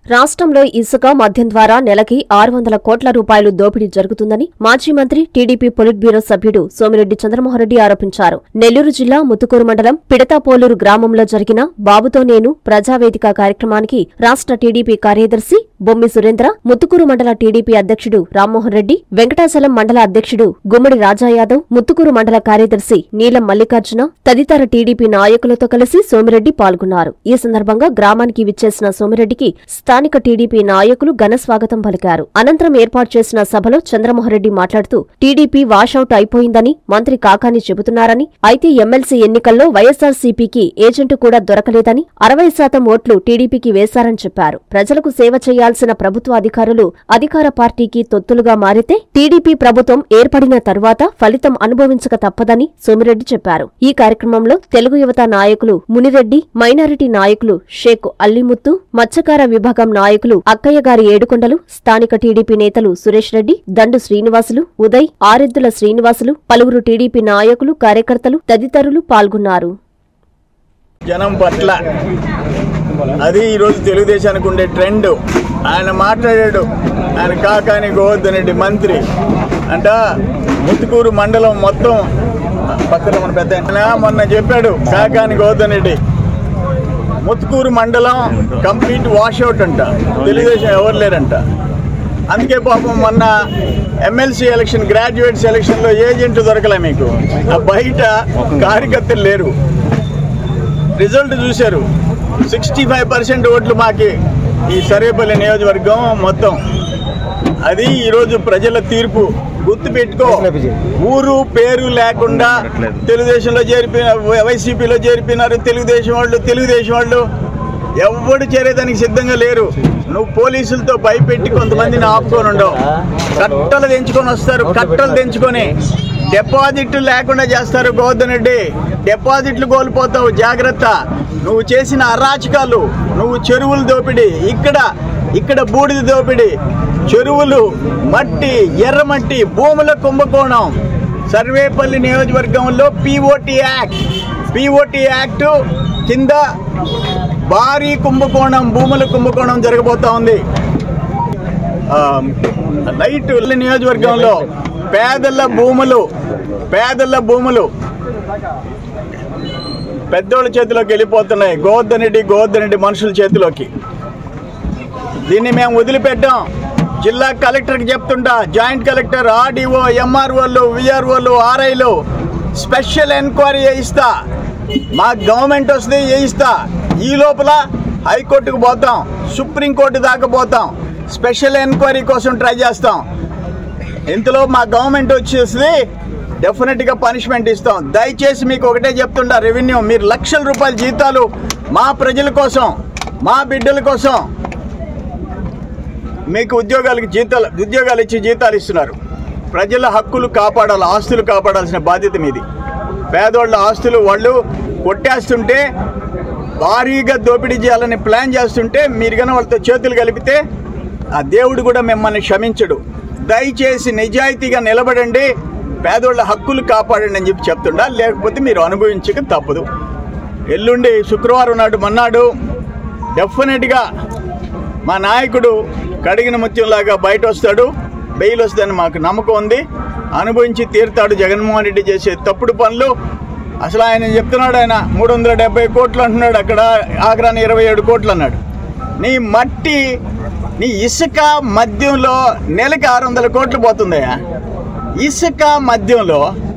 రాష్ట్రంలో ఇసుక మద్యం ద్వారా నెలకి ఆరు వందల కోట్ల రూపాయలు దోపిడీ జరుగుతుందని మాజీ మంత్రి టీడీపీ పొలిట్ బ్యూరో సభ్యుడు సోమిరెడ్డి చంద్రమోహన్రెడ్డి ఆరోపించారు నెల్లూరు జిల్లా ముత్తుకూరు మండలం పిడతాపోలూరు గ్రామంలో జరిగిన బాబుతో నేను ప్రజావేదిక కార్యక్రమానికి రాష్ట్ర టీడీపీ కార్యదర్శి బొమ్మి సురేంద్ర ముత్తుకూరు మండల టీడీపీ అధ్యక్షుడు రామ్మోహన్ రెడ్డి వెంకటాచలం మండల అధ్యక్షుడు గుమ్మడి రాజా యాదవ్ ముత్తుకూరు మండల కార్యదర్శి నీలం మల్లికార్జున తదితర టీడీపీ నాయకులతో కలిసి సోమిరెడ్డి పాల్గొన్నారు ఈ సందర్భంగా గ్రామానికి విచ్చేసిన సోమిరెడ్డికి స్థానిక టీడీపీ నాయకులు ఘన స్వాగతం పలికారు అనంతరం ఏర్పాటు చేసిన సభలో చంద్రమోహన్రెడ్డి మాట్లాడుతూ టీడీపీ వాషౌట్ అయిపోయిందని మంత్రి కాకాని చెబుతున్నారని అయితే ఎమ్మెల్సీ ఎన్నికల్లో వైఎస్సార్సీపీకి ఏజెంటు కూడా దొరకలేదని అరవై శాతం ఓట్లు టీడీపీకి వేశారని చెప్పారు ప్రజలకు సేవ చేయాల్సిన ప్రభుత్వ అధికారులు అధికార పార్టీకి తొత్తులుగా మారితే టీడీపీ ప్రభుత్వం ఏర్పడిన తరువాత ఫలితం అనుభవించక తప్పదని సోమిరెడ్డి చెప్పారు ఈ కార్యక్రమంలో తెలుగు యువత నాయకులు మునిరెడ్డి మైనారిటీ నాయకులు షేక్ అల్లిముత్తు మత్స్యకార విభాగం నాయకులు అక్కయ్య గారి ఏడుకొండలు స్థానిక టీడీపీ నేతలు సురేష్ రెడ్డి దండు శ్రీనివాసులు ఉదయ్ ఆరెద్దుల శ్రీనివాసులు పలువురు టీడీపీ నాయకులు కార్యకర్తలు తదితరులు పాల్గొన్నారు జనం పట్ల అది ఈరోజు తెలుగుదేశానికి ఉండే ట్రెండ్ ఆయన మాట్లాడాడు ఆయన కాకాని గోవర్ధన్ రెడ్డి మంత్రి అంట ముత్తుకూరు మండలం మొత్తం పక్కన మన పెద్ద ఆయన మొన్న చెప్పాడు కాకాని గోవర్ధన్ రెడ్డి ముత్తుకూరు మండలం కంప్లీట్ వాషౌట్ అంట తెలుగుదేశం ఎవరు లేరంట అందుకే పాపం మొన్న ఎమ్మెల్సీ ఎలక్షన్ గ్రాడ్యుయేట్స్ ఎలక్షన్లో ఏజెంట్ దొరకలే మీకు ఆ బయట కార్యకర్తలు లేరు రిజల్ట్ చూశారు సిక్స్టీ ఫైవ్ పర్సెంట్ ఓట్లు మాకి ఈ సరేపల్లి నియోజకవర్గం మొత్తం అది ఈరోజు ప్రజల తీర్పు గుర్తు పెట్టుకో ఊరు పేరు లేకుండా తెలుగుదేశంలో చేరిపోయిన వైసీపీలో చేరిపోయినారు తెలుగుదేశం వాళ్ళు తెలుగుదేశం వాళ్ళు ఎవడు చేరేదానికి సిద్ధంగా లేరు నువ్వు పోలీసులతో భయపెట్టి కొంతమందిని ఆపుకొని ఉండవు కట్టలు తెంచుకొని వస్తారు కట్టలు తెంచుకొని డిపాజిట్లు లేకుండా చేస్తారు గోవర్ధన్ రెడ్డి డిపాజిట్లు కోల్పోతావు జాగ్రత్త నువ్వు చేసిన అరాచకాలు నువ్వు చెరువులు దోపిడి ఇక్కడ ఇక్కడ బూడిద దోపిడి చెరువులు మట్టి ఎర్రమట్టి భూముల కుంభకోణం సర్వేపల్లి నియోజకవర్గంలో పిఓటి యాక్ట్ పిఓటి యాక్ట్ కింద భారీ కుంభకోణం భూముల కుంభకోణం జరగబోతా ఉంది ఆ, నైట్ నియోజకవర్గంలో పేదల భూములు పేదల భూములు పెద్దోళ్ళ చేతిలోకి వెళ్ళిపోతున్నాయి గోవర్ధన్ రెడ్డి గోవర్ధన్ రెడ్డి మనుషుల చేతిలోకి దీన్ని మేము వదిలిపెట్టాం జిల్లా కలెక్టర్కి చెప్తుంటా జాయింట్ కలెక్టర్ ఆర్డీఓ ఎంఆర్ఓలు విఆర్ఓలు ఆర్ఐలు స్పెషల్ ఎంక్వైరీ చేయిస్తా మా గవర్నమెంట్ వస్తే చేయిస్తా ఈ లోపల హైకోర్టుకు పోతాం సుప్రీంకోర్టు దాకా పోతాం స్పెషల్ ఎంక్వైరీ కోసం ట్రై చేస్తాం ఇంతలో మా గవర్నమెంట్ వచ్చేసి డెఫినెట్గా పనిష్మెంట్ ఇస్తాం దయచేసి మీకు ఒకటే చెప్తుండా రెవెన్యూ మీరు లక్షల రూపాయల జీతాలు మా ప్రజల కోసం మా బిడ్డల కోసం మీకు ఉద్యోగాలకు జీతాలు ఉద్యోగాలు ఇచ్చి జీతాలు ఇస్తున్నారు ప్రజల హక్కులు కాపాడాలి ఆస్తులు కాపాడాల్సిన బాధ్యత మీది పేదోళ్ళ ఆస్తులు వాళ్ళు కొట్టేస్తుంటే భారీగా దోపిడీ చేయాలని ప్లాన్ చేస్తుంటే మీరు కనుక వాళ్ళతో చేతులు కలిపితే ఆ దేవుడు కూడా మిమ్మల్ని క్షమించడు దయచేసి నిజాయితీగా నిలబడండి పేదోళ్ళ హక్కులు కాపాడండి అని చెప్పి చెప్తుండా లేకపోతే మీరు అనుభవించక తప్పదు ఎల్లుండి శుక్రవారం నాడు మన్నాడు డెఫినెట్గా మా నాయకుడు కడిగిన ముత్యంలాగా బయట వస్తాడు బెయిల్ వస్తుందని మాకు నమ్మకం ఉంది అనుభవించి తీరుతాడు జగన్మోహన్ రెడ్డి చేసే తప్పుడు పనులు అసలు ఆయన చెప్తున్నాడు ఆయన మూడు వందల డెబ్బై కోట్లు అంటున్నాడు అక్కడ ఆగ్రాని ఇరవై ఏడు కోట్లు అన్నాడు నీ మట్టి నీ ఇసుక మద్యంలో నెలకి ఆరు వందల కోట్లు పోతుందయ్యా ఇసుక మద్యంలో